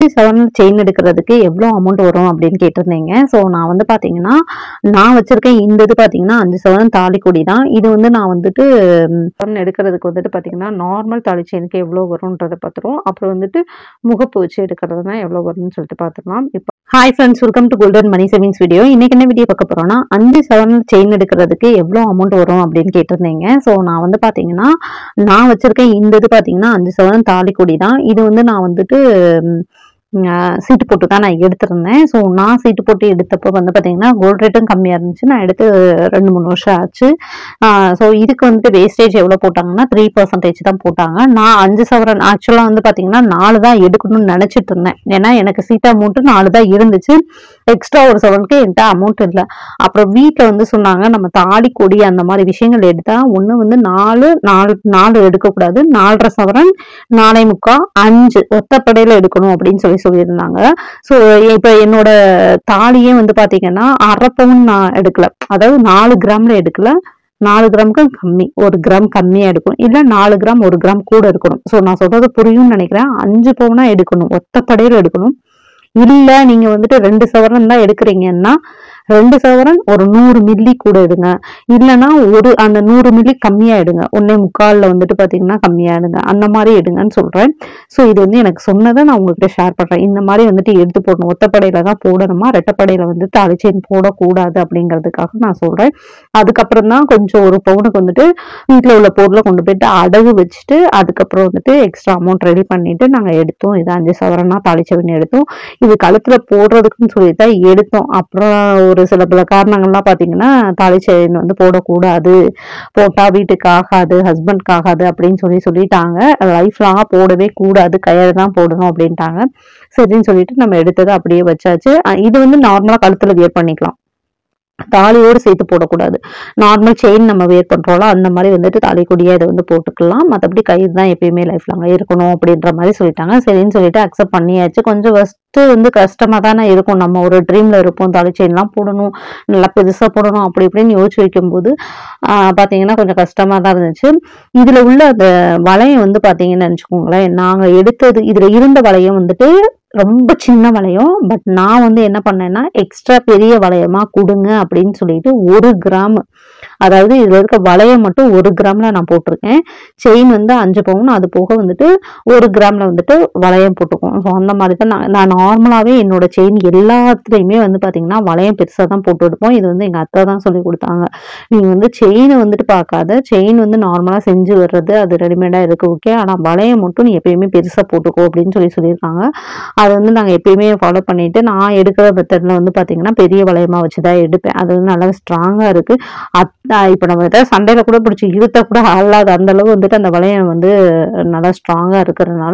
அஞ்சு சவரன் செயின் எடுக்கிறதுக்கு எவ்வளோ அமௌண்ட் வரும் அப்படின்னு கேட்டிருந்தீங்க ஸோ நான் வந்து பார்த்தீங்கன்னா நான் வச்சிருக்கேன் இந்த இது பார்த்தீங்கன்னா அஞ்சு சவரன் தாலி கொடி தான் இது வந்து நான் வந்துட்டு ம், சவரன் எடுக்கிறதுக்கு வந்துட்டு பார்த்தீங்கன்னா நார்மல் தாலி செயினுக்கு எவ்வளோ வரும்ன்றதை பார்த்துருவோம் அப்புறம் வந்துட்டு முகப்பு வச்சு எடுக்கிறதுனா எவ்வளோ வரும்னு சொல்லிட்டு பார்த்துக்கலாம் இப்போ hi friends welcome to golden money savings video இன்னைக்கு என்ன வீடியோ பார்க்க போறோம்னா அஞ்சு சவரன் செயின் எடுக்கிறதுக்கு எவ்வளோ அமௌண்ட் வரும் அப்படின்னு கேட்டிருந்தீங்க ஸோ நான் வந்து பார்த்தீங்கன்னா நான் வச்சிருக்கேன் இந்த இது பார்த்தீங்கன்னா அஞ்சு சவரன் தாலி கொடி தான் இது வந்து நான் வந்துட்டு ம், ஆஹ் சீட்டு போட்டு தான் நான் எடுத்திருந்தேன் ஸோ நான் சீட்டு போட்டு எடுத்தப்போ வந்து பார்த்தீங்கன்னா கோல்ட் ரேட்டும் கம்மியாக இருந்துச்சு நான் எடுத்து ரெண்டு மூணு வருஷம் ஆச்சு ஸோ இதுக்கு வந்துட்டு வேஸ்டேஜ் எவ்வளோ போட்டாங்கன்னா த்ரீ பர்சன்டேஜ் தான் போட்டாங்க நான் அஞ்சு சவரன் ஆக்சுவலாக வந்து பார்த்தீங்கன்னா நாலு தான் எடுக்கணும்னு நினச்சிட்டு இருந்தேன் ஏன்னா எனக்கு சீட் அமௌண்ட்டு நாலு தான் இருந்துச்சு எக்ஸ்ட்ரா ஒரு சவரனுக்கு என்கிட்ட அமௌண்ட் இல்லை அப்புறம் வீட்டில் வந்து சொன்னாங்க நம்ம தாலி கொடி அந்த மாதிரி விஷயங்கள் எடுத்தா ஒன்று வந்து நாலு நாலு நாலு எடுக்கக்கூடாது நாலரை சவரன் நாலே முக்கா அஞ்சு ஒத்தப்படையில எடுக்கணும் அப்படின்னு சொல்லி சொல்லியிருந்தாங்க ஸோ இப்போ என்னோட தாலியே வந்து பாத்தீங்கன்னா அரை பவுன் நான் எடுக்கல அதாவது நாலு கிராம்ல எடுக்கல நாலு கிராமுக்கு கம்மி ஒரு கிராம் கம்மியா எடுக்கணும் இல்ல நாலு கிராம் ஒரு கிராம் கூட இருக்கணும் ஸோ நான் சொல்றது புரியும்னு நினைக்கிறேன் அஞ்சு பவுனா எடுக்கணும் ஒத்தப்படையில எடுக்கணும் இல்ல நீங்க வந்துட்டு ரெண்டு சவரன் தான் எடுக்கிறீங்கன்னா ரெண்டு சவரன் ஒரு நூறு மில்லி கூட எடுங்க இல்லைன்னா ஒரு அந்த நூறு மில்லி கம்மியா எடுங்க ஒன்னே முக்கால்ல வந்துட்டு பாத்தீங்கன்னா கம்மியா எடுங்க அந்த மாதிரி எடுங்கன்னு சொல்றேன் ஸோ இது வந்து எனக்கு சொன்னதை நான் உங்ககிட்ட ஷேர் பண்றேன் இந்த மாதிரி வந்துட்டு எடுத்து போடணும் ஒத்தப்படையில தான் போடணுமா ரெட்டப்படையில வந்து தாளிச்சேன் போடக்கூடாது அப்படிங்கிறதுக்காக நான் சொல்றேன் அதுக்கப்புறம் தான் கொஞ்சம் ஒரு பவுனுக்கு வந்துட்டு வீட்டில் உள்ள பொருளை கொண்டு போயிட்டு அடகு வச்சுட்டு அதுக்கப்புறம் வந்துட்டு எக்ஸ்ட்ரா அமௌண்ட் ரெடி பண்ணிட்டு நாங்க எடுத்தோம் இது அஞ்சு சவரனா தாளிச்சவன் எடுத்தோம் இது கழுத்துல போடுறதுக்குன்னு சொல்லி தான் எடுத்தோம் அப்புறம் ஒரு சில பல காரணங்கள்லாம் பாத்தீங்கன்னா தாலி செயின் வந்து போடக்கூடாது போட்டா வீட்டுக்கு ஆகாது ஹஸ்பண்ட்க்கு ஆகாது அப்படின்னு சொல்லி சொல்லிட்டாங்க லைஃப் லாங்கா போடவே கூடாது கயிறு தான் போடணும் அப்படின்ட்டாங்க சரின்னு சொல்லிட்டு நம்ம எடுத்ததை அப்படியே வச்சாச்சு அஹ் இது வந்து நார்மலா கழுத்துல வியர் பண்ணிக்கலாம் தாலியோடு சேர்த்து போடக்கூடாது நார்மல் செயின் நம்ம வேர் பண்றோம்ல அந்த மாதிரி வந்துட்டு தாலி கொடியா இதை வந்து போட்டுக்கலாம் மற்றபடி கயிறு தான் எப்பயுமே லைஃப் லாங்கா இருக்கணும் அப்படின்ற மாதிரி சொல்லிட்டாங்க சரின்னு சொல்லிட்டு அக்செப்ட் பண்ணியாச்சு கொஞ்சம் ஃபர்ஸ்ட் வந்து கஷ்டமா தானே இருக்கும் நம்ம ஒரு ட்ரீம்ல இருப்போம் தாலி செயின்லாம் போடணும் நல்லா பெருசா போடணும் அப்படி இப்படின்னு யோசிச்சு வைக்கும்போது ஆஹ் பாத்தீங்கன்னா கொஞ்சம் கஷ்டமா தான் இருந்துச்சு இதுல உள்ள அந்த வளையம் வந்து பாத்தீங்கன்னு நினைச்சுக்கோங்களேன் நாங்க எடுத்தது இதுல இருந்த வளையம் வந்துட்டு ரொம்ப சின்ன வளையம் பட் நான் வந்து என்ன பண்ணேன்னா எக்ஸ்ட்ரா பெரிய வளையமா கொடுங்க அப்படின்னு சொல்லிட்டு ஒரு கிராம் அதாவது இதுல இருக்க வளையம் மட்டும் ஒரு கிராம்ல நான் போட்டிருக்கேன் செயின் வந்து அஞ்சு பவுன் அது போக வந்துட்டு ஒரு கிராம்ல வந்துட்டு வளையம் போட்டுக்குவோம் ஸோ அந்த மாதிரி தான் நான் நான் நார்மலாவே என்னோட செயின் எல்லாத்துலயுமே வந்து பாத்தீங்கன்னா வளையம் பெருசா தான் போட்டு எடுப்போம் இது வந்து எங்க அத்தை தான் சொல்லி கொடுத்தாங்க நீங்க வந்து செயினை வந்துட்டு பார்க்காத செயின் வந்து நார்மலா செஞ்சு வர்றது அது ரெடிமேடா இருக்கு ஓகே ஆனா வளையம் மட்டும் நீ எப்பயுமே பெருசா போட்டுக்கோ அப்படின்னு சொல்லி சொல்லியிருக்காங்க அதை வந்து நாங்க எப்பயுமே ஃபாலோ பண்ணிட்டு நான் எடுக்கிற மெத்தட்ல வந்து பாத்தீங்கன்னா பெரிய வளையமா வச்சுதான் எடுப்பேன் அது வந்து நல்லா ஸ்ட்ராங்கா இருக்கு அத்- இப்ப நம்ம ஏதாவது சண்டையில கூட பிடிச்சி இழுத்த கூட ஆளாது அந்த அளவு வந்துட்டு அந்த வளையம் வந்து நல்லா ஸ்ட்ராங்கா இருக்கிறதுனால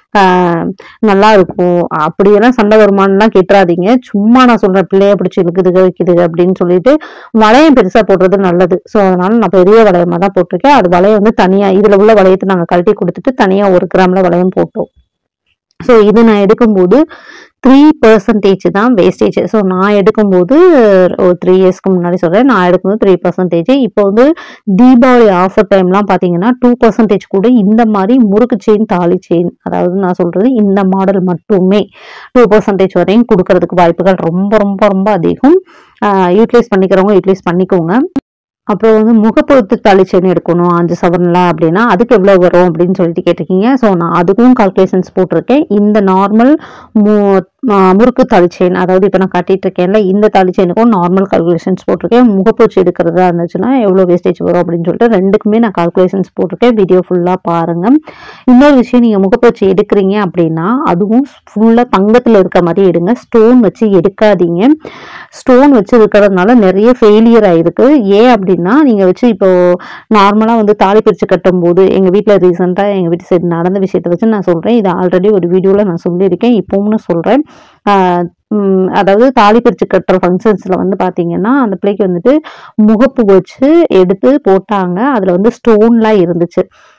ஆஹ் நல்லா இருக்கும் அப்படியெல்லாம் சண்டை வருமானலாம் கேட்டுறாதீங்க சும்மா நான் சொல்றேன் பிள்ளைய பிடிச்சி இழுக்குதுக வைக்குதுக அப்படின்னு சொல்லிட்டு வளையம் பெருசா போடுறது நல்லது ஸோ அதனால நான் பெரிய வளையமா தான் போட்டிருக்கேன் அது வளையம் வந்து தனியா இதுல உள்ள வளையத்தை நாங்க கழட்டி கொடுத்துட்டு தனியா ஒரு கிராம்ல வளையம் போட்டோம் ஸோ இது நான் எடுக்கும்போது த்ரீ பர்சன்டேஜ் தான் வேஸ்டேஜ் ஸோ நான் எடுக்கும்போது ஒரு த்ரீ இயர்ஸ்க்கு முன்னாடி சொல்கிறேன் நான் எடுக்கும்போது த்ரீ பர்சன்டேஜ் இப்போ வந்து தீபாவளி ஆஃபர் டைம்லாம் பார்த்தீங்கன்னா டூ பர்சன்டேஜ் கூட இந்த மாதிரி முறுக்கு செயின் தாலி செயின் அதாவது நான் சொல்கிறது இந்த மாடல் மட்டுமே டூ பர்சன்டேஜ் வரையும் கொடுக்கறதுக்கு வாய்ப்புகள் ரொம்ப ரொம்ப ரொம்ப அதிகம் யூட்டிலைஸ் பண்ணிக்கிறவங்க யூட்டிலைஸ் பண்ணிக்கோங்க அப்புறம் வந்து முகப்பொருத்து தாளிச்சேன்னு எடுக்கணும் அஞ்சு சவரன்ல அப்படின்னா அதுக்கு எவ்வளோ வரும் அப்படின்னு சொல்லிட்டு கேட்டிருக்கீங்க ஸோ நான் அதுக்கும் கால்குலேஷன்ஸ் போட்டிருக்கேன் இந்த நார்மல் மு ஆ, முறுக்கு தாளிச்செயின் அதாவது இப்போ நான் காட்டிட்டு இருக்கேன்ல இந்த தாளிச்செயினுக்கும் நார்மல் கால்குலேஷன்ஸ் போட்டிருக்கேன் முகப்பூச்சி எடுக்கிறதா இருந்துச்சுன்னா எவ்வளோ வேஸ்டேஜ் வரும் அப்படின்னு சொல்லிட்டு ரெண்டுக்குமே நான் கால்குலேஷன்ஸ் போட்டிருக்கேன் வீடியோ ஃபுல்லாக பாருங்க இன்னொரு விஷயம் நீங்கள் முகப்பூச்சி எடுக்கிறீங்க அப்படின்னா அதுவும் ஃபுல்லாக தங்கத்தில் இருக்க மாதிரி எடுங்க ஸ்டோன் வச்சு எடுக்காதீங்க ஸ்டோன் வச்சு இருக்கிறதுனால நிறைய ஃபெயிலியர் ஆயிருக்கு ஏன் அப்படின்னா நீங்கள் வச்சு இப்போ நார்மலாக வந்து தாலி பிரித்து கட்டும்போது எங்கள் வீட்டில் ரீசெண்டாக எங்கள் வீட்டு சைடு நடந்த விஷயத்தை வச்சு நான் சொல்கிறேன் இது ஆல்ரெடி ஒரு வீடியோவில் நான் சொல்லியிருக்கேன் இப்போவும் சொல்கிறேன் அதாவது தாலி பிரித்து கட்டுற ஃபங்க்ஷன்ஸில் வந்து பார்த்தீங்கன்னா அந்த பிள்ளைக்கு வந்துட்டு முகப்பு வச்சு எடுத்து போட்டாங்க அதில் வந்து ஸ்டோன்லாம் இருந்துச்சு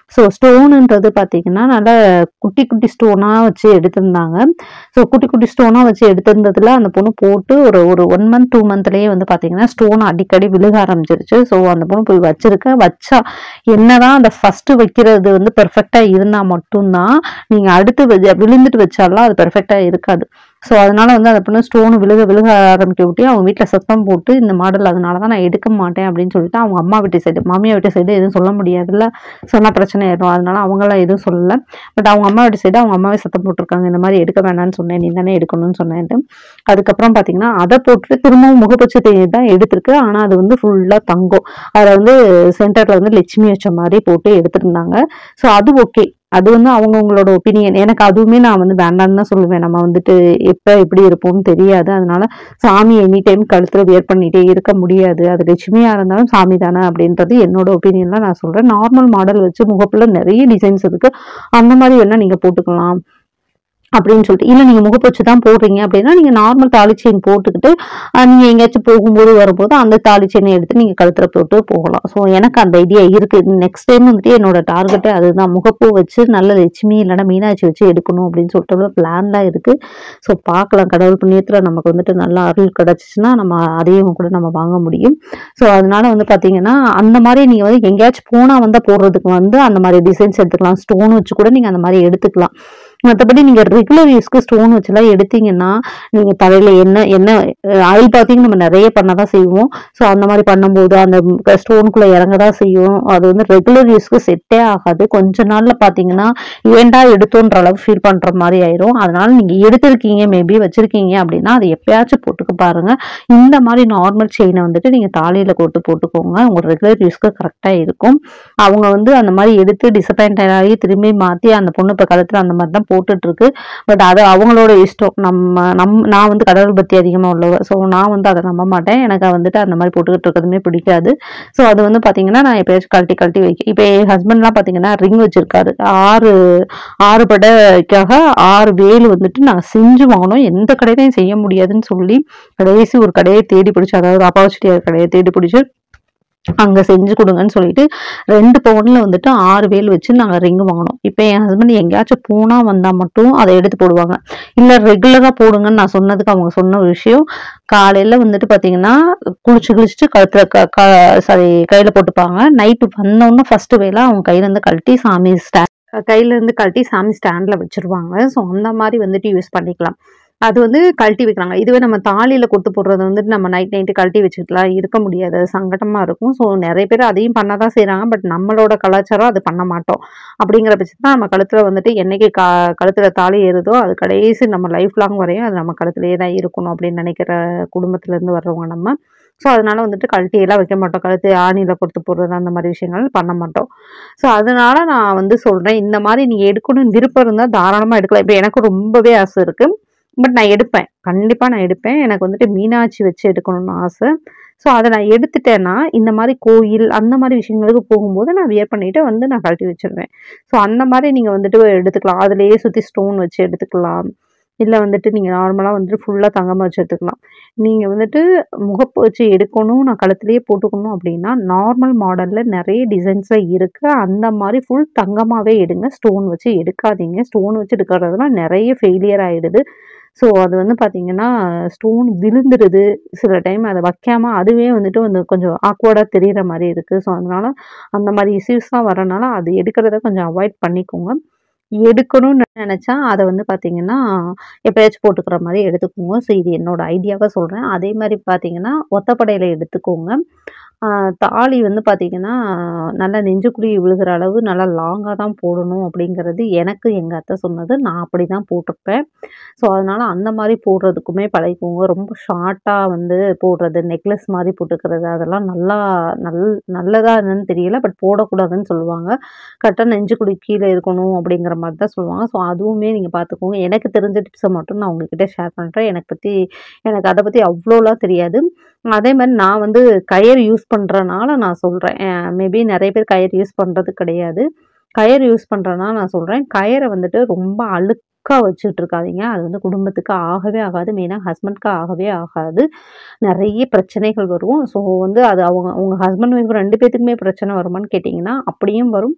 ஸோ ஸ்டோனுன்றது பார்த்தீங்கன்னா நல்லா குட்டி குட்டி ஸ்டோனாக வச்சு எடுத்திருந்தாங்க ஸோ குட்டி குட்டி ஸ்டோனாக வச்சு எடுத்திருந்ததுல அந்த பொண்ணு போட்டு ஒரு ஒரு ஒன் மந்த் டூ மந்த்லேயே வந்து பார்த்தீங்கன்னா ஸ்டோன் அடிக்கடி விழுக ஆரம்பிச்சிருச்சு ஸோ அந்த பொண்ணு போய் வச்சிருக்க வச்சா என்னதான் அந்த ஃபர்ஸ்ட் வைக்கிறது வந்து பெர்ஃபெக்டாக இருந்தால் மட்டும்தான் நீங்கள் அடுத்து வெ- விழுந்துட்டு வச்சாலாம் அது பெர்ஃபெக்டாக இருக்காது ஸோ அதனால வந்து அந்த பொண்ணு ஸ்டோன் விழுக விழுக ஆரம்பிக்க விட்டு அவங்க வீட்டில் சத்தம் போட்டு இந்த மாடல் அதனால தான் நான் எடுக்க மாட்டேன் அப்படின்னு சொல்லிட்டு அவங்க அம்மா வீட்டு சைடு மாமியார் வீட்டு சைடு எதுவும் சொல்ல முடியாதுல்ல சொன்னால் பிரச்சனை ஆயிடும் அதனால அவங்களாம் எதுவும் சொல்லலை பட் அவங்க அம்மா வீட்டு சைடு அவங்க அம்மாவே சத்தம் போட்டிருக்காங்க இந்த மாதிரி எடுக்க வேணாம்னு சொன்னேன் நீ தானே எடுக்கணும்னு சொன்னேன்ட்டு அதுக்கப்புறம் பார்த்தீங்கன்னா அதை போட்டுட்டு திரும்பவும் முகப்பச்சை தேநீர் தான் எடுத்திருக்கு ஆனால் அது வந்து ஃபுல்லாக தங்கம் அதில் வந்து சென்டரில் வந்து லட்சுமி வச்ச மாதிரி போட்டு எடுத்திருந்தாங்க ஸோ அது ஓகே அது வந்து அவங்கவுங்களோட ஒப்பீனியன் எனக்கு அதுவுமே நான் வந்து வேண்டாம்னு தான் சொல்லுவேன் நம்ம வந்துட்டு எப்போ எப்படி இருப்போம்னு தெரியாது அதனால சாமி எனி டைம் கழுத்துல வியர் பண்ணிட்டே இருக்க முடியாது அது லட்சுமியா இருந்தாலும் சாமி தானே அப்படின்றது என்னோட ஒப்பீனியன்ல நான் சொல்றேன் நார்மல் மாடல் வச்சு முகப்புல நிறைய டிசைன்ஸ் இருக்கு அந்த மாதிரி வேணா நீங்க போட்டுக்கலாம் அப்படின்னு சொல்லிட்டு இல்லை நீங்கள் முகப்பொச்சு தான் போடுறீங்க அப்படின்னா நீங்கள் நார்மல் தாலி செயின் போட்டுக்கிட்டு அஹ், நீங்க எங்கேயாச்சும் போகும்போது வரும்போது அந்த தாலி செயினை எடுத்து நீங்கள் கழுத்தில் போட்டு போகலாம் ஸோ எனக்கு அந்த ஐடியா இருக்குது நெக்ஸ்ட் டைம் வந்துட்டு என்னோட டார்கெட்டே அதுதான் முகப்பூ வச்சு நல்ல லட்சுமி இல்லைன்னா மீனாட்சி வச்சு எடுக்கணும் அப்படின்னு சொல்லிட்டு பிளான்லாம் இருக்குது ஸோ பார்க்கலாம் கடவுள் புண்ணியத்தில் நமக்கு வந்துட்டு நல்ல அருள் கிடச்சிச்சின்னா நம்ம அதையும் கூட நம்ம வாங்க முடியும் ஸோ அதனால வந்து பார்த்தீங்கன்னா அந்த மாதிரி நீங்கள் வந்து எங்கேயாச்சும் போனால் வந்து போடுறதுக்கு வந்து அந்த மாதிரி டிசைன்ஸ் எடுத்துக்கலாம் ஸ்டோன் வச்சு கூட நீங்கள் அந்த மாதிரி எடுத்துக்கலாம் மற்றபடி நீங்கள் ரெகுலர் யூஸ்க்கு ஸ்டோன் வச்சுலாம் எடுத்தீங்கன்னா நீங்கள் தலையில் என்ன என்ன ஆயில் பார்த்தீங்க நம்ம நிறைய பண்ண தான் செய்வோம் ஸோ அந்த மாதிரி பண்ணும்போது அந்த ஸ்டோனுக்குள்ளே இறங்க தான் செய்யும் அது வந்து ரெகுலர் யூஸ்க்கு செட்டே ஆகாது கொஞ்ச நாளில் பார்த்தீங்கன்னா ஏன்டா எடுத்தோன்ற அளவு ஃபீல் பண்ணுற மாதிரி ஆயிரும் அதனால நீங்கள் எடுத்திருக்கீங்க மேபி வச்சிருக்கீங்க அப்படின்னா அது எப்பயாச்சும் போட்டுக்க பாருங்க இந்த மாதிரி நார்மல் செயினை வந்துட்டு நீங்கள் தாலியில் போட்டு போட்டுக்கோங்க உங்க ரெகுலர் யூஸ்க்கு கரெக்டாக இருக்கும் அவங்க வந்து அந்த மாதிரி எடுத்து டிசப்பாயிண்ட் ஆகி திரும்பி மாற்றி அந்த பொண்ணு இப்போ கழுத்தில் அந்த மாதிரி தான் போட்டுட்டு இருக்கு பட் அது அவங்களோட இஷ்டம் நம்ம நம் நான் வந்து கடவுள் பக்தி அதிகமாக உள்ளவ ஸோ நான் வந்து அதை நம்ப மாட்டேன் எனக்கு வந்துட்டு அந்த மாதிரி போட்டுக்கிட்டு இருக்கிறதுமே பிடிக்காது ஸோ அது வந்து பார்த்தீங்கன்னா நான் எப்பயாச்சும் கழட்டி கழட்டி வைக்க இப்போ என் ஹஸ்பண்ட்லாம் பார்த்தீங்கன்னா ரிங் வச்சிருக்காரு ஆறு ஆறு படைக்காக ஆறு வேல் வந்துட்டு நான் செஞ்சு வாங்கணும் எந்த கடையிலையும் செய்ய முடியாதுன்னு சொல்லி கடைசி ஒரு கடையை தேடி பிடிச்சி அதாவது அப்பாவச்சிட்டியார் கடையை தேடி பிடிச்சி அங்கே செஞ்சு கொடுங்கன்னு சொல்லிட்டு ரெண்டு பவுனில் வந்துட்டு ஆறு வேல் வச்சு நாங்கள் ரிங் வாங்கினோம் இப்போ என் ஹஸ்பண்ட் எங்கேயாச்சும் போனால் வந்தால் மட்டும் அதை எடுத்து போடுவாங்க இல்லை ரெகுலராக போடுங்கன்னு நான் சொன்னதுக்கு அவங்க சொன்ன ஒரு விஷயம் காலையில் வந்துட்டு பார்த்தீங்கன்னா குளிச்சு குளிச்சுட்டு கழுத்தில் க க சாரி கையில் போட்டுப்பாங்க நைட்டு வந்தோடனே ஃபஸ்ட்டு வேலை அவங்க கையிலேருந்து கழட்டி சாமி ஸ்டா கையிலேருந்து கழட்டி சாமி ஸ்டாண்டில் வச்சுருவாங்க ஸோ அந்த மாதிரி வந்துட்டு யூஸ் பண்ணிக்கலாம் அது வந்து கழட்டி வைக்கிறாங்க இதுவே நம்ம தாலியில் கொத்து போடுறது வந்துட்டு நம்ம நைட் நைட்டு கழட்டி வச்சுக்கலாம் இருக்க முடியாது அது சங்கடமாக இருக்கும் ஸோ நிறைய பேர் அதையும் பண்ண தான் செய்கிறாங்க பட் நம்மளோட கலாச்சாரம் அது பண்ண மாட்டோம் அப்படிங்கிற பட்சத்தில் நம்ம கழுத்தில் வந்துட்டு என்னைக்கு கா கழுத்தில் தாலி ஏறுதோ அது கடைசி நம்ம லைஃப் லாங் வரையும் அது நம்ம கழுத்துலேயே தான் இருக்கணும் அப்படின்னு நினைக்கிற குடும்பத்துலேருந்து வர்றவங்க நம்ம ஸோ அதனால வந்துட்டு கழட்டியெல்லாம் வைக்க மாட்டோம் கழுத்து ஆணியில் கொடுத்து போடுறது அந்த மாதிரி விஷயங்கள் பண்ண மாட்டோம் ஸோ அதனால நான் வந்து சொல்கிறேன் இந்த மாதிரி நீ எடுக்கணும்னு விருப்பம் இருந்தால் தாராளமாக எடுக்கலாம் இப்போ எனக்கு ரொம்பவே ஆசை இருக்குது பட் நான் எடுப்பேன் கண்டிப்பாக நான் எடுப்பேன் எனக்கு வந்துட்டு மீனாட்சி வச்சு எடுக்கணும்னு ஆசை ஸோ அதை நான் எடுத்துட்டேன்னா இந்த மாதிரி கோயில் அந்த மாதிரி விஷயங்களுக்கு போகும்போது நான் வியர் பண்ணிட்டு வந்து நான் கழட்டி வச்சிருவேன் ஸோ அந்த மாதிரி நீங்கள் வந்துட்டு எடுத்துக்கலாம் அதுலேயே சுற்றி ஸ்டோன் வச்சு எடுத்துக்கலாம் இல்லை வந்துட்டு நீங்கள் நார்மலாக வந்துட்டு ஃபுல்லாக தங்கமாக வச்சு எடுத்துக்கலாம் நீங்கள் வந்துட்டு முகப்பு வச்சு எடுக்கணும் நான் கழுத்துலேயே போட்டுக்கணும் அப்படின்னா நார்மல் மாடலில் நிறைய டிசைன்ஸில் இருக்குது அந்த மாதிரி ஃபுல் தங்கமாகவே எடுங்க ஸ்டோன் வச்சு எடுக்காதீங்க ஸ்டோன் வச்சு எடுக்கிறதுலாம் நிறைய ஃபெயிலியர் ஆகிடுது ஸோ அது வந்து பார்த்தீங்கன்னா ஸ்டோன் விழுந்துடுது சில டைம் அதை வைக்காம அதுவே வந்துட்டு வந்து கொஞ்சம் ஆக்வர்டாக தெரிகிற மாதிரி இருக்குது ஸோ அதனால அந்த மாதிரி இஷ்யூஸ்லாம் வரனால அது எடுக்கிறத கொஞ்சம் அவாய்ட் பண்ணிக்கோங்க எடுக்கணும்னு நினச்சா அதை வந்து பார்த்தீங்கன்னா எப்பயாச்சும் போட்டுக்கிற மாதிரி எடுத்துக்கோங்க ஸோ இது என்னோட ஐடியாவாக சொல்கிறேன் அதே மாதிரி பார்த்தீங்கன்னா ஒத்தப்படையில் எடுத்துக்கோங்க ஆஹ் தாலி வந்து பார்த்தீங்கன்னா நல்லா நெஞ்சுக்குழி விழுகிற அளவு நல்லா லாங்காக தான் போடணும் அப்படிங்கிறது எனக்கு எங்கள் அத்தை சொன்னது நான் அப்படி தான் போட்டிருப்பேன் ஸோ அதனால் அந்த மாதிரி போடுறதுக்குமே பழகிக்கோங்க ரொம்ப ஷார்ட்டாக வந்து போடுறது நெக்லஸ் மாதிரி போட்டுக்கிறது அதெல்லாம் நல்லா நல் நல்லதா என்னன்னு தெரியல பட் போடக்கூடாதுன்னு சொல்லுவாங்க கரெக்டாக நெஞ்சுக்குழி கீழே இருக்கணும் அப்படிங்கிற மாதிரி தான் சொல்லுவாங்க ஸோ அதுவுமே நீங்கள் பார்த்துக்கோங்க எனக்கு தெரிஞ்ச டிப்ஸை மட்டும் நான் உங்ககிட்ட ஷேர் பண்ணுறேன் எனக்கு பற்றி எனக்கு அதை பற்றி அவ்வளோலாம் தெரியாது அதே மாதிரி நான் வந்து கயிறு யூஸ் பண்ணுறனால நான் சொல்கிறேன் மேபி நிறைய பேர் கயிறு யூஸ் பண்ணுறது கிடையாது கயிறு யூஸ் பண்ணுறனால நான் சொல்கிறேன் கயிறை வந்துட்டு ரொம்ப அழுக்காக வச்சுட்டு இருக்காதீங்க அது வந்து குடும்பத்துக்கு ஆகவே ஆகாது மெயினாக ஹஸ்பண்ட்க்கு ஆகவே ஆகாது நிறைய பிரச்சனைகள் வரும் ஸோ வந்து அது அவங்க உங்கள் ஹஸ்பண்ட் ஒய்ஃப் ரெண்டு பேத்துக்குமே பிரச்சனை வருமான்னு கேட்டிங்கன்னா அப்படியும் வரும்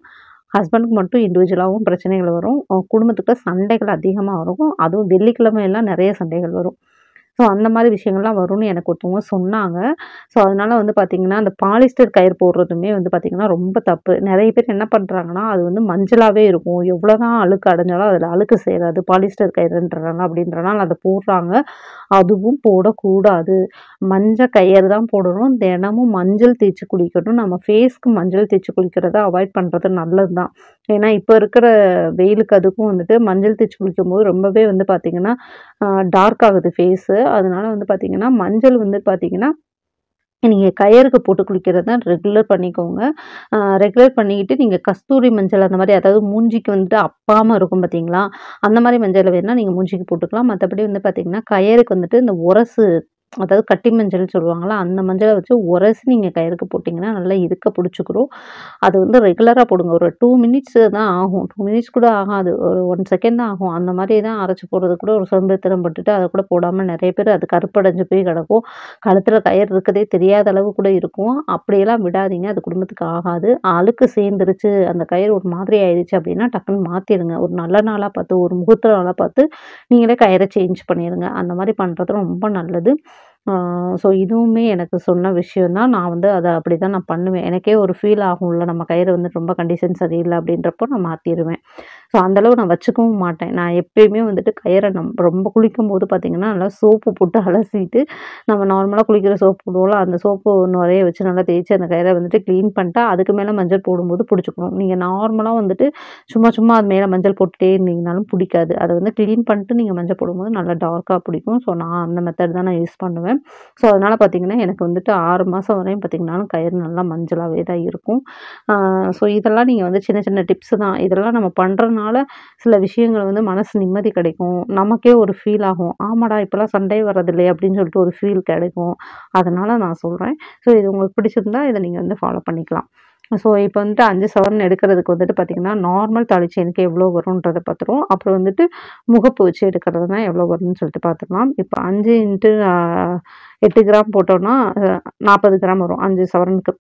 ஹஸ்பண்டுக்கு மட்டும் இண்டிவிஜுவலாகவும் பிரச்சனைகள் வரும் அஹ் குடும்பத்துக்குள்ள சண்டைகள் அதிகமாக வரும் அதுவும் வெள்ளிக்கிழமை எல்லாம் நிறைய சண்டைகள் வரும் ஸோ அந்த மாதிரி விஷயங்கள்லாம் வரும்னு எனக்கு ஒருத்தவங்க சொன்னாங்க ஸோ அதனால வந்து பார்த்தீங்கன்னா அந்த பாலிஸ்டர் கயிறு போடுறதுமே வந்து பார்த்தீங்கன்னா ரொம்ப தப்பு நிறைய பேர் என்ன பண்ணுறாங்கன்னா அது வந்து மஞ்சளாகவே இருக்கும் எவ்வளோ தான் அழுக்கு அடைஞ்சாலும் அதில் அழுக்கு சேராது பாலிஸ்டர் கயிறுன்றாங்க அப்படின்றனால அதை போடுறாங்க அதுவும் போடக்கூடாது மஞ்சள் கயிறு தான் போடணும் தினமும் மஞ்சள் தேய்ச்சி குளிக்கணும் நம்ம ஃபேஸ்க்கு மஞ்சள் தேய்ச்சி குளிக்கிறத அவாய்ட் பண்ணுறது நல்லது தான் ஏன்னா இப்போ இருக்கிற வெயிலுக்கு அதுக்கும் வந்துட்டு மஞ்சள் தேய்ச்சி குளிக்கும்போது ரொம்பவே வந்து பார்த்திங்கன்னா டார்க் ஆகுது ஃபேஸு அதனால வந்து பார்த்திங்கன்னா மஞ்சள் வந்து பார்த்திங்கன்னா நீங்கள் கயருக்கு போட்டு குளிக்கிறது தான் ரெகுலர் பண்ணிக்கோங்க ரெகுலர் பண்ணிக்கிட்டு நீங்கள் கஸ்தூரி மஞ்சள் அந்த மாதிரி அதாவது மூஞ்சிக்கு வந்துட்டு அப்பாமல் இருக்கும் பார்த்தீங்களா அந்த மாதிரி மஞ்சளை வேணால் நீங்கள் மூஞ்சிக்கு போட்டுக்கலாம் மற்றபடி வந்து பார்த்தீங்கன்னா கயருக்கு வந்துட்டு இந்த உரசு அதாவது கட்டி மஞ்சள் சொல்லுவாங்களா அந்த மஞ்சளை வச்சு உரசி நீங்கள் கயிறுக்கு போட்டிங்கன்னா நல்லா இருக்க பிடிச்சிக்கிறோம் அது வந்து ரெகுலராக போடுங்க ஒரு டூ மினிட்ஸ் தான் ஆகும் டூ மினிட்ஸ் கூட ஆகாது ஒரு ஒன் செகண்ட் தான் ஆகும் அந்த மாதிரி தான் அரைச்சி போடுறது கூட ஒரு சோம்பேறித்தனம் பட்டுட்டு அதை கூட போடாமல் நிறைய பேர் அது கருப்படைஞ்சு போய் கிடக்கும் கழுத்தில் கயிறு இருக்கதே தெரியாத அளவு கூட இருக்கும் அப்படியெல்லாம் விடாதீங்க அது குடும்பத்துக்கு ஆகாது அழுக்கு சேர்ந்துருச்சு அந்த கயிறு ஒரு மாதிரி ஆயிடுச்சு அப்படின்னா டக்குன்னு மாற்றிடுங்க ஒரு நல்ல நாளாக பார்த்து ஒரு முகூர்த்த நாளாக பார்த்து நீங்களே கயிறை சேஞ்ச் பண்ணிடுங்க அந்த மாதிரி பண்ணுறது ரொம்ப நல்லது ஸோ இதுவுமே எனக்கு சொன்ன விஷயம் தான் நான் வந்து அதை அப்படி தான் நான் பண்ணுவேன் எனக்கே ஒரு ஃபீல் ஆகும்ல நம்ம கயிறு வந்து ரொம்ப கண்டிஷன் சரியில்லை அப்படின்றப்போ நான் மாற்றிடுவேன் ஸோ அந்தளவு நான் வச்சுக்கவும் மாட்டேன் நான் எப்பயுமே வந்துட்டு கயிறை நம் ரொம்ப குளிக்கும் போது பார்த்திங்கன்னா நல்லா சோப்பு போட்டு அலசிட்டு நம்ம நார்மலாக குளிக்கிற சோப்பு போடுவோம்ல அந்த சோப்பு நிறைய வச்சு நல்லா தேய்ச்சி அந்த கயிறை வந்துட்டு க்ளீன் பண்ணிட்டா அதுக்கு மேலே மஞ்சள் போடும்போது பிடிச்சிக்கணும் நீங்கள் நார்மலாக வந்துட்டு சும்மா சும்மா அது மேலே மஞ்சள் போட்டுட்டே இருந்தீங்கனாலும் பிடிக்காது அதை வந்து க்ளீன் பண்ணிட்டு நீங்கள் மஞ்சள் போடும்போது நல்லா டார்க்காக பிடிக்கும் ஸோ நான் அந்த மெத்தட் தான் நான் யூஸ் பண்ணுவேன் ஸோ அதனால் பார்த்திங்கன்னா எனக்கு வந்துட்டு ஆறு மாதம் வரையும் பார்த்திங்கனாலும் கயிறு நல்லா மஞ்சளாகவே தான் இருக்கும் ஸோ இதெல்லாம் நீங்கள் வந்து சின்ன சின்ன டிப்ஸு தான் இதெல்லாம் நம்ம பண்ணுறதுனால சில விஷயங்கள் வந்து மனசு நிம்மதி கிடைக்கும் நமக்கே ஒரு ஃபீல் ஆகும் ஆமாடா இப்போலாம் சண்டே வர்றதில்லையே அப்படின்னு சொல்லிட்டு ஒரு ஃபீல் கிடைக்கும் அதனால் நான் சொல்கிறேன் ஸோ இது உங்களுக்கு பிடிச்சிருந்தா இதை நீங்கள் வந்து ஃபாலோ பண்ணிக்கலாம் ஸோ இப்போ வந்துட்டு அஞ்சு சவரன் எடுக்கிறதுக்கு வந்துட்டு பார்த்திங்கன்னா நார்மல் தாலி செயினுக்கு எவ்வளோ வரும்ன்றதை பார்த்துருவோம் அப்புறம் வந்துட்டு முகப்பு வச்சு எடுக்கிறதுனா எவ்வளோ வரும்னு சொல்லிட்டு பார்த்துக்கலாம் இப்போ அஞ்சு இன்ட்டு எட்டு கிராம் போட்டோம்னா நாற்பது கிராம் வரும் அஞ்சு சவரனுக்கு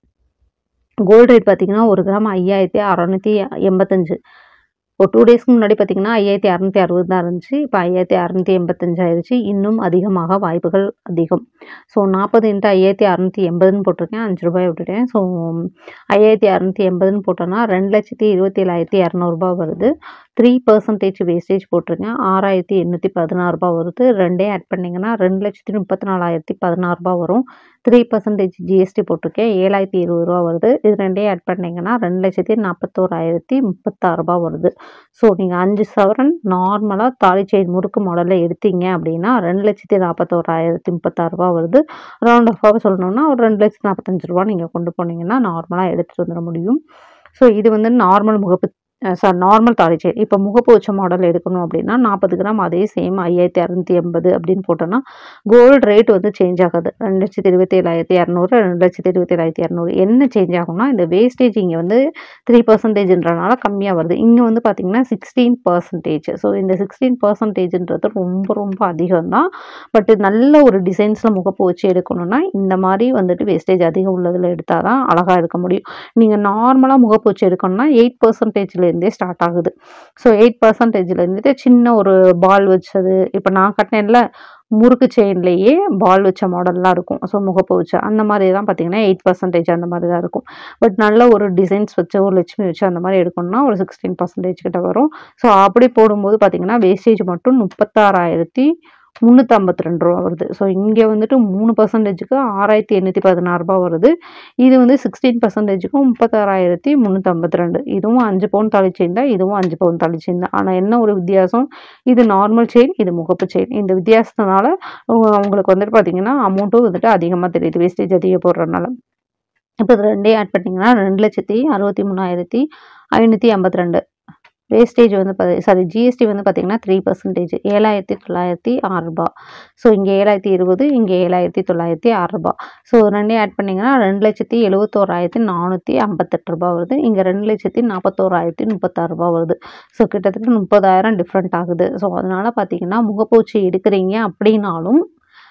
கோல்டு ரேட் பார்த்திங்கன்னா ஒரு கிராம் ஐயாயிரத்தி அறநூற்றி எண்பத்தஞ்சு ஒரு டூ டேஸ்க்கு முன்னாடி பார்த்திங்கன்னா ஐயாயிரத்தி அறநூற்றி அறுபது தான் இருந்துச்சு இப்போ ஐயாயிரத்தி அறநூற்றி எண்பத்தஞ்சு ஆயிடுச்சு இன்னும் அதிகமாக வாய்ப்புகள் அதிகம் ஸோ நாற்பது இன்ட்டு ஐயாயிரத்தி அறநூற்றி எண்பதுன்னு போட்டிருக்கேன் அஞ்சு ரூபாய் விட்டுட்டேன் ஸோ ஐயாயிரத்தி அறநூற்றி எண்பதுன்னு போட்டோன்னா ரெண்டு லட்சத்தி இருபத்தி ஏழாயிரத்தி இரநூறுபா வருது த்ரீ பர்சன்டேஜ் வேஸ்டேஜ் போட்டிருக்கேன் ஆறாயிரத்தி எண்ணூற்றி பதினாறு ரூபாய் வருது ரெண்டே ஆட் பண்ணிங்கன்னா ரெண்டு லட்சத்தி முப்பத்தி நாலாயிரத்தி பதினாறு ரூபாய் வரும் த்ரீ பர்சன்டேஜ் ஜிஎஸ்டி போட்டிருக்கேன் ஏழாயிரத்தி இருபது ரூபா வருது இது ரெண்டே ஆட் பண்ணிங்கன்னா ரெண்டு லட்சத்தி நாற்பத்தோராயிரத்தி முப்பத்தாறு ரூபாய் வருது ஸோ நீங்கள் அஞ்சு சவரன் நார்மலாக தாலி செயின் முறுக்கு மாடலில் எடுத்தீங்க அப்படின்னா ரெண்டு லட்சத்தி நாற்பத்தோராயிரத்தி முப்பத்தாறு ரூபா வருது ரவுண்ட் ஆஃபாக சொல்லணும்னா ஒரு ரெண்டு லட்சத்தி நாற்பத்தஞ்சு ரூபா நீங்கள் கொண்டு போனீங்கன்னா நார்மலாக எடுத்துகிட்டு வந்துட முடியும் ஸோ இது வந்து நார்மல் முகப்பு சார் நார்மல் தாலி செயின் இப்போ முகப்பு வச்ச மாடல் எடுக்கணும் அப்படின்னா நாற்பது கிராம் அதே சேம் ஐயாயிரத்தி அறநூற்றி எண்பது அப்படின்னு போட்டோன்னா கோல்டு ரேட் வந்து சேஞ்ச் ஆகாது ரெண்டு லட்சத்தி இருபத்தி ஏழாயிரத்தி இரநூறு ரெண்டு லட்சத்தி இருபத்தி ஏழாயிரத்தி இரநூறு என்ன சேஞ்ச் ஆகும்னா இந்த வேஸ்டேஜ் இங்கே வந்து த்ரீ பர்சன்டேஜ்ன்றனால கம்மியாக வருது இங்கே வந்து பார்த்திங்கன்னா சிக்ஸ்டீன் பர்சன்டேஜ் ஸோ இந்த சிக்ஸ்டீன் பர்சன்டேஜ்ன்றது ரொம்ப ரொம்ப அதிகம் தான் பட் நல்ல ஒரு டிசைன்ஸில் முகப்பு வச்சு எடுக்கணும்னா இந்த மாதிரி வந்துட்டு வேஸ்டேஜ் அதிகம் உள்ளதில் எடுத்தால் தான் அழகாக எடுக்க முடியும் நீங்கள் நார்மலாக முகப்பு வச்சு எடுக்கணும்னா எயிட் பர்சன்டேஜ்லேருந்தே ஸ்டார்ட் ஆகுது ஸோ எயிட் பர்சன்டேஜில் இருந்துட்டு சின்ன ஒரு பால் வச்சது இப்போ நான் கட்டினேன்ல முறுக்கு செயின்லேயே பால் வச்ச மாடல்லாம் இருக்கும் ஸோ முகப்பு வச்ச அந்த மாதிரி தான் பார்த்தீங்கன்னா எயிட் பர்சன்டேஜ் அந்த மாதிரி தான் இருக்கும் பட் நல்ல ஒரு டிசைன்ஸ் வச்சு ஒரு லட்சுமி வச்சு அந்த மாதிரி எடுக்கணும்னா ஒரு சிக்ஸ்டீன் பர்சன்டேஜ் கிட்ட வரும் ஸோ அப்படி போடும்போது பார்த்தீங்கன்னா வேஸ்டேஜ் மட்டும் முப்பத்தாறாயிரத்தி முந்நூற்றி ஐம்பத்தி ரெண்டு ரூபா வருது ஸோ இங்கே வந்துட்டு மூணு பர்சன்டேஜுக்கு ஆறாயிரத்தி எண்ணூற்றி பதினாறு ரூபா வருது இது வந்து சிக்ஸ்டீன் பர்சன்டேஜுக்கும் முப்பத்தாறாயிரத்தி முந்நூற்றி ஐம்பத்தி ரெண்டு இதுவும் அஞ்சு பவுன் தாலி செயின் தான் இதுவும் அஞ்சு பவுன் தாலி செயின் தான் ஆனால் என்ன ஒரு வித்தியாசம் இது நார்மல் செயின் இது முகப்பு செயின் இந்த வித்தியாசத்தினால உங்க- உங்களுக்கு வந்துட்டு பார்த்தீங்கன்னா அமௌண்ட்டும் வந்துட்டு அதிகமாக தெரியுது வேஸ்டேஜ் அதிகம் போடுறதுனால இப்போ இது ரெண்டே ஆட் பண்ணிங்கன்னா ரெண்டு லட்சத்தி அறுபத்தி மூணாயிரத்தி ஐநூற்றி ஐம்பத்தி ரெண்டு வேஸ்டேஜ் வந்து சாரி ஜிஎஸ்டி வந்து பார்த்தீங்கன்னா த்ரீ பர்சன்டேஜ் ஏழாயிரத்தி தொள்ளாயிரத்தி ஆறு ரூபா ஸோ இங்கே ஏழாயிரத்தி இருபது இங்கே ஏழாயிரத்தி தொள்ளாயிரத்தி ஆறு ரூபா ஸோ ரெண்டே ஆட் பண்ணிங்கன்னா ரெண்டு லட்சத்தி எழுபத்தோராயிரத்தி நானூற்றி ஐம்பத்தெட்டு ரூபா வருது இங்கே ரெண்டு லட்சத்தி நாற்பத்தோராயிரத்தி முப்பத்தாறு ரூபா வருது ஸோ கிட்டத்தட்ட முப்பதாயிரம் டிஃப்ரெண்ட் ஆகுது ஸோ அதனால் பார்த்தீங்கன்னா முகப்பூச்சி எடுக்கிறீங்க அப்படின்னாலும்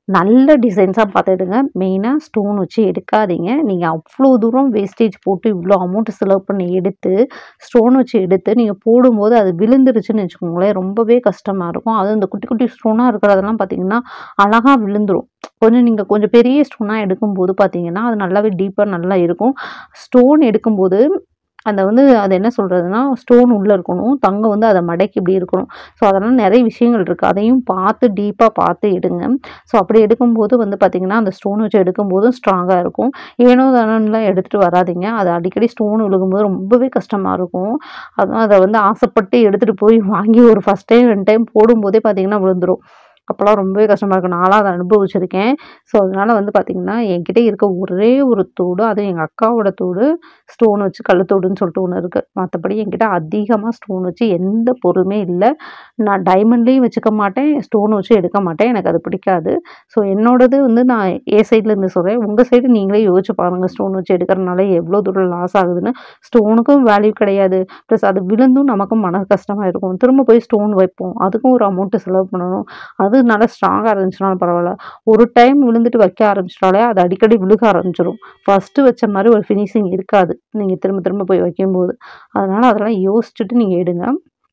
நல்ல டிசைன்ஸாக பார்த்து எடுங்க மெயினாக ஸ்டோன் வச்சு எடுக்காதீங்க நீங்கள் அவ்வளோ தூரம் வேஸ்டேஜ் போட்டு இவ்வளோ அமௌண்ட் செலவு பண்ணி எடுத்து ஸ்டோன் வச்சு எடுத்து நீங்கள் போடும்போது அது விழுந்துருச்சுன்னு வச்சுக்கோங்களேன் ரொம்பவே கஷ்டமாக இருக்கும் அதுவும் இந்த குட்டி குட்டி ஸ்டோனாக இருக்கிறதெல்லாம் பார்த்தீங்கன்னா அழகாக விழுந்துரும் கொஞ்சம் நீங்கள் கொஞ்சம் பெரிய ஸ்டோனாக எடுக்கும்போது பார்த்தீங்கன்னா அது நல்லாவே டீப்பாக நல்லா இருக்கும் ஸ்டோன் எடுக்கும்போது அந்த வந்து அது என்ன சொல்கிறதுனா ஸ்டோன் உள்ளே இருக்கணும் தங்கம் வந்து அதை மடக்கி இப்படி இருக்கணும் ஸோ அதெல்லாம் நிறைய விஷயங்கள் இருக்குது அதையும் பார்த்து டீப்பாக பார்த்து எடுங்க ஸோ அப்படி எடுக்கும்போது வந்து பார்த்திங்கன்னா அந்த ஸ்டோன் வச்சு எடுக்கும்போதும் ஸ்ட்ராங்காக இருக்கும் ஏனோ தானோலாம் எடுத்துகிட்டு வராதீங்க அது அடிக்கடி ஸ்டோன் விழுகும்போது ரொம்பவே கஷ்டமாக இருக்கும் அதுவும் அதை வந்து ஆசைப்பட்டு எடுத்துகிட்டு போய் வாங்கி ஒரு ஃபஸ்ட் டைம் ரெண்டு டைம் போடும்போதே பார்த்திங்கன்னா விழுந்துரும் அப்போல்லாம் ரொம்பவே கஷ்டமாக இருக்கும் நான்லாம் அதை அனுபவிச்சிருக்கேன் ஸோ அதனால் வந்து பார்த்திங்கன்னா என்கிட்ட இருக்க ஒரே ஒரு தோடு அதுவும் எங்கள் அக்காவோட தோடு ஸ்டோன் வச்சு கழுத்தோடுன்னு சொல்லிட்டு ஒன்று இருக்குது மற்றபடி என்கிட்ட அதிகமாக ஸ்டோன் வச்சு எந்த பொருளுமே இல்லை நான் டைமண்ட்லேயும் வச்சுக்க மாட்டேன் ஸ்டோன் வச்சு எடுக்க மாட்டேன் எனக்கு அது பிடிக்காது ஸோ என்னோடது வந்து நான் ஏ சைட்லேருந்து சொல்கிறேன் உங்கள் சைடு நீங்களே யோசிச்சு பாருங்கள் ஸ்டோன் வச்சு எடுக்கிறனால எவ்வளோ தூரம் லாஸ் ஆகுதுன்னு ஸ்டோனுக்கும் வேல்யூ கிடையாது ப்ளஸ் அது விழுந்தும் நமக்கும் மன கஷ்டமாக இருக்கும் திரும்ப போய் ஸ்டோன் வைப்போம் அதுக்கும் ஒரு அமௌண்ட்டு செலவு பண்ணணும் அது நல்லா ஸ்ட்ராங்காக இருந்துச்சுனாலும் பரவாயில்ல ஒரு டைம் விழுந்துட்டு வைக்க ஆரம்பிச்சிட்டாலே அது அடிக்கடி விழுக ஆரம்பிச்சிடும் ஃபஸ்ட்டு வச்ச மாதிரி ஒரு ஃபினிஷிங் இருக்காது நீங்கள் திரும்ப திரும்ப போய் வைக்கும்போது அதனால் அதெல்லாம் யோசிச்சுட்டு நீங்கள் எடுங்க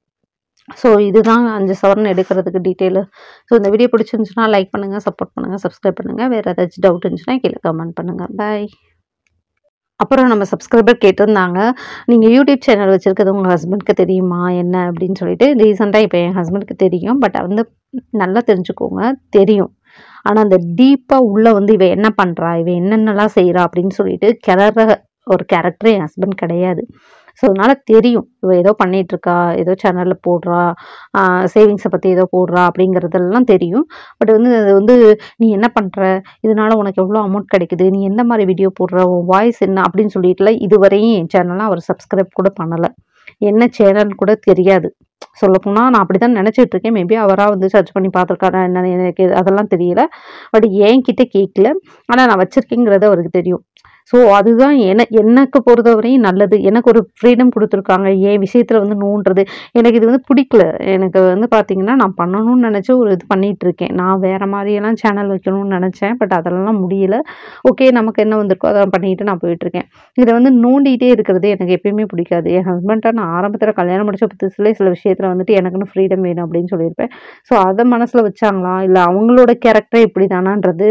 ஸோ இதுதான் அஞ்சு சவரன் எடுக்கிறதுக்கு டீட்டெயிலு ஸோ இந்த வீடியோ பிடிச்சிருந்துச்சுன்னா லைக் பண்ணுங்கள் சப்போர்ட் பண்ணுங்கள் சப்ஸ்கிரைப் பண்ணுங்கள் வேறு ஏதாச்சும் டவுட் இருந்துச்சுன்னா கீழே கமெண்ட் பண்ணுங்கள் பாய் அப்புறம் நம்ம சப்ஸ்கிரைபர் கேட்டிருந்தாங்க நீங்கள் யூடியூப் சேனல் வச்சுருக்கிறது உங்கள் ஹஸ்பண்ட்க்கு தெரியுமா என்ன அப்படின்னு சொல்லிட்டு ரீசெண்டாக இப்போ என் ஹஸ்பண்டுக்கு தெரியும் பட் வந்து நல்லா தெரிஞ்சுக்கோங்க தெரியும் ஆனால் அந்த டீப்பாக உள்ளே வந்து இவ என்ன பண்ணுறா இவ என்னென்னலாம் செய்கிறா அப்படின்னு சொல்லிட்டு கிளற ஒரு கேரக்டர் என் ஹஸ்பண்ட் கிடையாது ஸோ அதனால் தெரியும் இவ ஏதோ பண்ணிட்டு இருக்கா ஏதோ சேனலில் போடுறா சேவிங்ஸை பற்றி ஏதோ போடுறா அப்படிங்கிறதெல்லாம் தெரியும் பட் வந்து அது வந்து நீ என்ன பண்ணுற இதனால உனக்கு எவ்வளோ அமௌண்ட் கிடைக்குது நீ எந்த மாதிரி வீடியோ போடுற உன் வாய்ஸ் என்ன அப்படின்னு சொல்லிட்டுல இதுவரையும் என் சேனல்லாம் அவர் சப்ஸ்கிரைப் கூட பண்ணலை என்ன சேனல் கூட தெரியாது சொல்லப்போனால் நான் அப்படி தான் நினச்சிட்டு இருக்கேன் மேபி அவராக வந்து சர்ச் பண்ணி பார்த்துருக்காரா என்ன எனக்கு அதெல்லாம் தெரியல பட் என்கிட்ட கேட்கல ஆனால் நான் வச்சுருக்கேங்கிறது அவருக்கு தெரியும் ஸோ அதுதான் என எனக்கு பொறுத்தவரையும் நல்லது எனக்கு ஒரு ஃப்ரீடம் கொடுத்துருக்காங்க என் விஷயத்தில் வந்து நோன்றது எனக்கு இது வந்து பிடிக்கல எனக்கு வந்து பார்த்தீங்கன்னா நான் பண்ணணும்னு நினச்சி ஒரு இது பண்ணிட்டு இருக்கேன் நான் வேறு மாதிரியெல்லாம் சேனல் வைக்கணும்னு நினச்சேன் பட் அதெல்லாம் முடியல ஓகே நமக்கு என்ன வந்திருக்கோ அதெல்லாம் பண்ணிட்டு நான் போயிட்டுருக்கேன் இதை வந்து நோண்டிகிட்டே இருக்கிறது எனக்கு எப்பயுமே பிடிக்காது என் ஹஸ்பண்ட்டை நான் ஆரம்பத்தில் கல்யாணம் முடிச்ச புதுசுலேயே சில விஷயத்தில் வந்துட்டு எனக்குன்னு ஃப்ரீடம் வேணும் அப்படின்னு சொல்லியிருப்பேன் ஸோ அதை மனசில் வச்சாங்களா இல்லை அவங்களோட கேரக்டர் இப்படி தானான்றது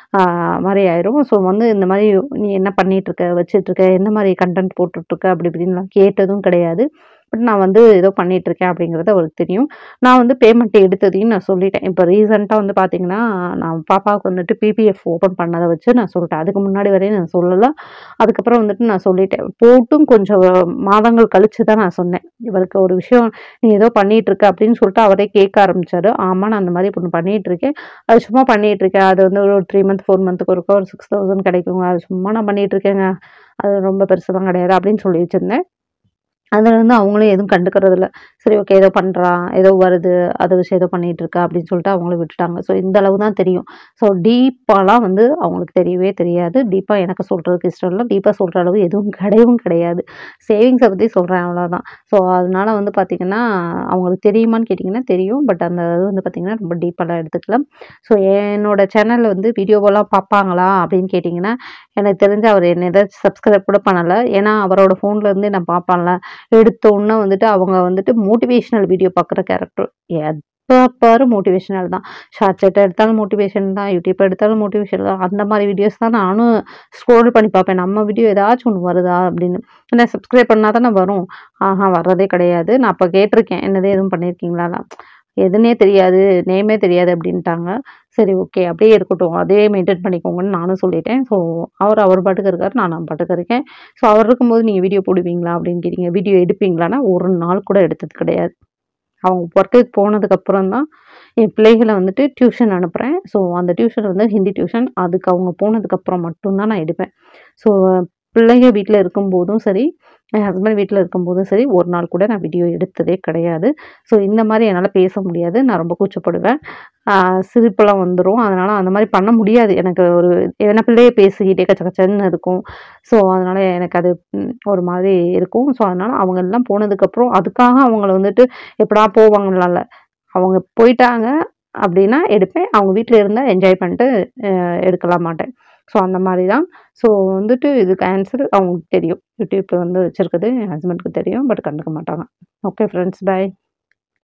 மாதிரி ஆயிரும் ஸோ வந்து இந்த மாதிரி நீ என்ன பண்ணிட்டு இருக்க வச்சிட்டு இருக்க எந்த மாதிரி கண்டென்ட் போட்டுட்டு இருக்க அப்படி இப்படின்லாம் கேட்டதும் கிடையாது பட் நான் வந்து ஏதோ பண்ணிட்டு இருக்கேன் அப்படிங்கிறது அவருக்கு தெரியும் நான் வந்து பேமெண்ட் எடுத்ததையும் நான் சொல்லிட்டேன் இப்போ ரீசெண்டாக வந்து பார்த்தீங்கன்னா நான் பாப்பாவுக்கு வந்துட்டு பிபிஎஃப் ஓப்பன் பண்ணதை வச்சு நான் சொல்லிட்டேன் அதுக்கு முன்னாடி வரையும் நான் சொல்லலை அதுக்கப்புறம் வந்துட்டு நான் சொல்லிட்டேன் போட்டும் கொஞ்சம் மாதங்கள் கழிச்சு தான் நான் சொன்னேன் இவருக்கு ஒரு விஷயம் நீ ஏதோ பண்ணிட்டு இருக்க அப்படின்னு சொல்லிட்டு அவரே கேட்க ஆரம்பிச்சாரு ஆமாம் நான் அந்த மாதிரி இப்போ பண்ணிட்டு இருக்கேன் அது சும்மா பண்ணிட்டு இருக்கேன் அது வந்து ஒரு த்ரீ மந்த் ஃபோர் மந்த்துக்கு ஒருக்கா ஒரு சிக்ஸ் தௌசண்ட் கிடைக்குங்க அது சும்மா நான் பண்ணிட்டு இருக்கேங்க அது ரொம்ப பெருசுலாம் கிடையாது அப்படின்னு சொல்லி வச்சிருந்தேன் அதில் வந்து அவங்களும் எதுவும் கண்டுக்கிறது இல்ல சரி ஓகே ஏதோ பண்ணுறா ஏதோ வருது அதை வச்சு ஏதோ பண்ணிட்டு இருக்கா அப்படின்னு சொல்லிட்டு அவங்களும் விட்டுட்டாங்க ஸோ இந்த அளவு தான் தெரியும் ஸோ டீப்பாலாம் வந்து அவங்களுக்கு தெரியவே தெரியாது டீப்பாக எனக்கு சொல்கிறதுக்கு இஷ்டம் இல்லை டீப்பாக சொல்கிற அளவு எதுவும் கிடையவும் கிடையாது சேவிங்ஸை பற்றி சொல்கிறேன் அவ்வளோதான் ஸோ அதனால வந்து பார்த்திங்கன்னா அவங்களுக்கு தெரியுமான்னு கேட்டிங்கன்னா தெரியும் பட் அந்த இது வந்து பார்த்திங்கன்னா ரொம்ப டீப்பாலாம் எடுத்துக்கல ஸோ என்னோட சேனலில் வந்து வீடியோவெல்லாம் பார்ப்பாங்களா அப்படின்னு கேட்டிங்கன்னா எனக்கு தெரிஞ்சு அவர் என்ன ஏதாச்சும் சப்ஸ்கிரைப் கூட பண்ணலை ஏன்னா அவரோட ஃபோன்ல இருந்து நான் பார்ப்பேன்ல எடுத்த உடனே வந்துட்டு அவங்க வந்துட்டு மோட்டிவேஷனல் வீடியோ பார்க்குற கேரக்டர் எப்போ பாரு மோட்டிவேஷனல் தான் ஷார்ட் செட் எடுத்தாலும் மோட்டிவேஷன் தான் யூடியூப் எடுத்தாலும் மோட்டிவேஷன் தான் அந்த மாதிரி வீடியோஸ் தான் நானும் ஸ்க்ரோல் பண்ணி பார்ப்பேன் நம்ம வீடியோ ஏதாச்சும் ஒன்று வருதா அப்படின்னு ஏன்னா சப்ஸ்கிரைப் பண்ணால் தானே வரும் ஆஹா வர்றதே கிடையாது நான் அப்போ கேட்டிருக்கேன் என்னது எதுவும் பண்ணியிருக்கீங்களா எதுனே தெரியாது நேமே தெரியாது அப்படின்ட்டாங்க சரி ஓகே அப்படியே இருக்கட்டும் அதே மெயின்டைன் பண்ணிக்கோங்கன்னு நானும் சொல்லிட்டேன் ஸோ அவர் அவர் பாட்டுக்கு இருக்கார் நான் நான் பாட்டுக்கு இருக்கேன் ஸோ அவர் இருக்கும்போது நீங்கள் வீடியோ போடுவீங்களா அப்படின்னு கேட்டீங்க வீடியோ எடுப்பீங்களான்னா ஒரு நாள் கூட எடுத்தது கிடையாது அவங்க ஒர்க்குக்கு போனதுக்கப்புறம் தான் என் பிள்ளைகளை வந்துட்டு டியூஷன் அனுப்புகிறேன் ஸோ அந்த டியூஷன் வந்து ஹிந்தி டியூஷன் அதுக்கு அவங்க போனதுக்கப்புறம் மட்டும்தான் நான் எடுப்பேன் ஸோ பிள்ளைங்க வீட்டில் இருக்கும்போதும் சரி என் ஹஸ்பண்ட் வீட்டில் இருக்கும்போதும் சரி ஒரு நாள் கூட நான் வீடியோ எடுத்ததே கிடையாது ஸோ இந்த மாதிரி என்னால் பேச முடியாது நான் ரொம்ப கூச்சப்படுவேன் ஆஹ் சிரிப்பெல்லாம் வந்துடும் அதனால் அந்த மாதிரி பண்ண முடியாது எனக்கு ஒரு என்ன பிள்ளைய பேசிக்கிட்டே கச்ச கச்சன்னு இருக்கும் ஸோ அதனால் எனக்கு அது ம், ஒரு மாதிரி இருக்கும் ஸோ அதனால் அவங்க எல்லாம் போனதுக்கப்புறம் அதுக்காக அவங்கள வந்துட்டு எப்படா போவாங்களால அவங்க போயிட்டாங்க அப்படின்னா எடுப்பேன் அவங்க வீட்டில் இருந்தால் என்ஜாய் பண்ணிட்டு அஹ், எடுக்கலாம் மாட்டேன் ஸோ அந்த மாதிரி தான் ஸோ வந்துட்டு இதுக்கு ஆன்சர் அவங்களுக்கு தெரியும் யூடியூப் வந்து வச்சுருக்குது என் ஹஸ்பண்டுக்கு தெரியும் பட் கண்டுக்க மாட்டாங்க ஓகே ஃப்ரெண்ட்ஸ் பை